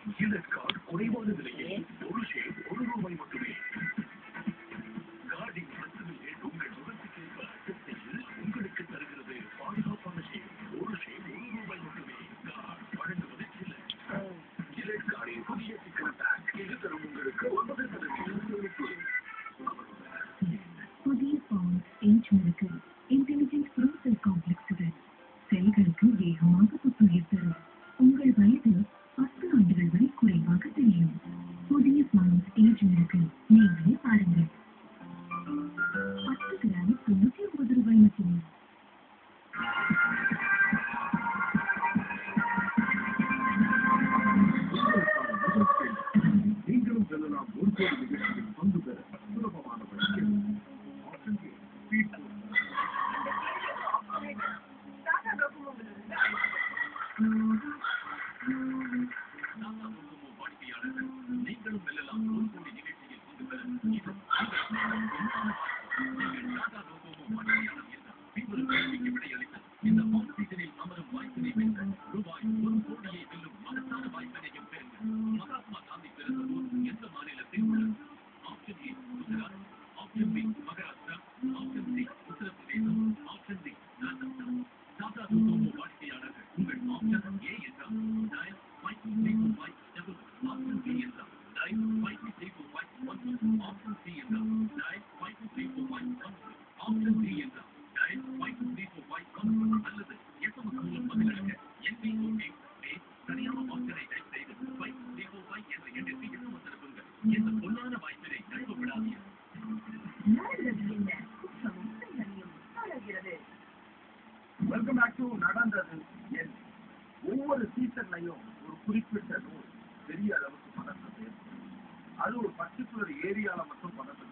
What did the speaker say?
இதற்கான குறைவான விலையில் ஒரு ஷேர் ஒரு ரூபாய் மட்டுமே கார்டிங் பிரச்சனையே உங்கள் விருப்பத்துக்கேற்ப அட்டத்தையில் உங்களுக்கு தருகிறது பாதுகாப்பான ஷேர் ஒரு ஷேர் ஒரு ரூபாய் மட்டுமே கார்ட் வழங்குவது இல்லை ஜிலெட் கார்டின் புதிய சிக்கல் பேக் இது தரும் உங்களுக்கு ஒன்பது சதவீதம் சேமிப்பு புதிய ஃபார்ம் ஏஜ் மிருக்கு இன்டெலிஜென்ட் ப்ரோசல் காம்ப்ளெக்ஸுடன் செல்களுக்கு வேகமாக புத்துயிர் தரும் உங்கள் வயது பத்து ஆண்டுகள் வரை குறைவாக தெரியும் புதிய ஃபார்ம் ஏஜ் மிருக்கு நீங்களே பாருங்கள் பத்து கிராம் தொண்ணூற்றி ஒன்பது ரூபாய் மட்டுமே உங்களுக்கான முதல் கேள்வி. நீங்களும் வெல்லலாம் ஒரு கோடி நிகழ்ச்சியில் பங்கு பெற சுலபமான வழியில் ஆப்ஷன் ஏ, ஸ்பீட் போஸ்ட். வாடிக்கையாளர்கள் நீங்களும் வெல்லலாம் ஒரு கோடி நிகழ்ச்சியில் பங்கு பெற இது நீங்கள் டாடா டோகோமோ வாடிக்கையாளர் என்றால் உங்களுக்கு நம்பிக்கை விடையளித்த இந்த காம்படிஷனில் அமரும் வாய்ப்பினை வென்ற ரூபாய் ஒரு கோடியை வெல்லும் மகத்தான வாய்ப்பினையும் பெறுங்கள் மகாத்மா காந்தி பிறந்த ஊர் எந்த மாநிலத்தில் உள்ளது option A Gujarat option B Maharashtra option C Uttar Pradesh option D Rajasthan Tata Docomo வாடிக்கையாளர்கள் உங்கள் ஆப்ஷன் ஏ என்றால் dial five three four five double option B என்றால் dial five three four five one option C என்றால் dial five three four five one option D என்றால் dial five three four five one அல்லது SMS மூலம் பதிலளிக்க என்பிஓகே space சரியான ஆப்ஷனை type செய்து five three four five என்ற எண்ணிற்கு எஸ்எம்எஸ் அனுப்புங்கள் இந்த பொன்னான வாய்ப்பினை நழுவ விடாதீர்கள் வெல்கம் பேக் டு நடந்தது என் ஒவ்வொரு சீசன்லையும் ஒரு குறிப்பிட்ட நூல் பெரிய அளவுக்கு பதற்றத்தை ஏற்படுத்தும் அது ஒரு பர்டிகுலர் ஏரியால மட்டும் பதற்றத்தை